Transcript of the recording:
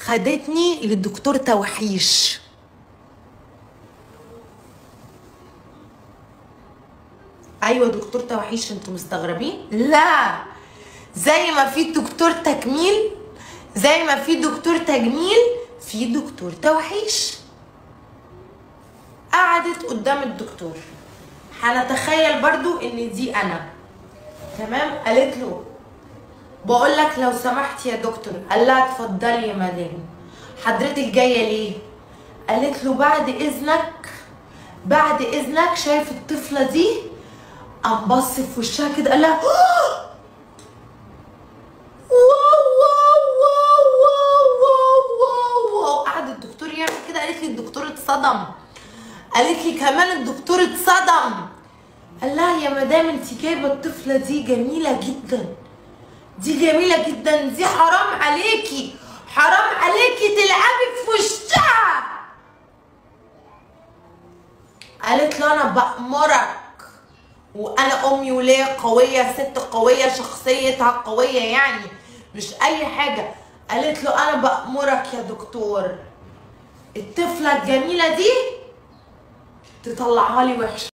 خدتني للدكتور توحيش ايوه دكتور توحيش انتوا مستغربين لا زي ما في دكتور تكميل زي ما في دكتور تجميل في دكتور توحيش قعدت قدام الدكتور هنتخيل برضو ان دي انا تمام قالت له بقول لك لو سمحت يا دكتور قال لها اتفضلي يا مدام حضرتك جايه ليه قالت له بعد اذنك بعد اذنك شايف الطفله دي قام بص في وشها كده قال لها "آه! واو واو واو واو واو واو قعد الدكتور يعمل كده قالت لي الدكتور اتصدم قالت لي كمان الدكتور اتصدم قال لها يا مدام انت جايبه الطفله دي جميله جدا دي جميله جدا دي حرام عليكي حرام عليكي تلعبي في وشها قالت له انا بأمرك وانا امي وليه قويه ست قويه شخصيتها قويه يعني مش اي حاجه قالت له انا بأمرك يا دكتور الطفله الجميله دي تطلعها لي وحشه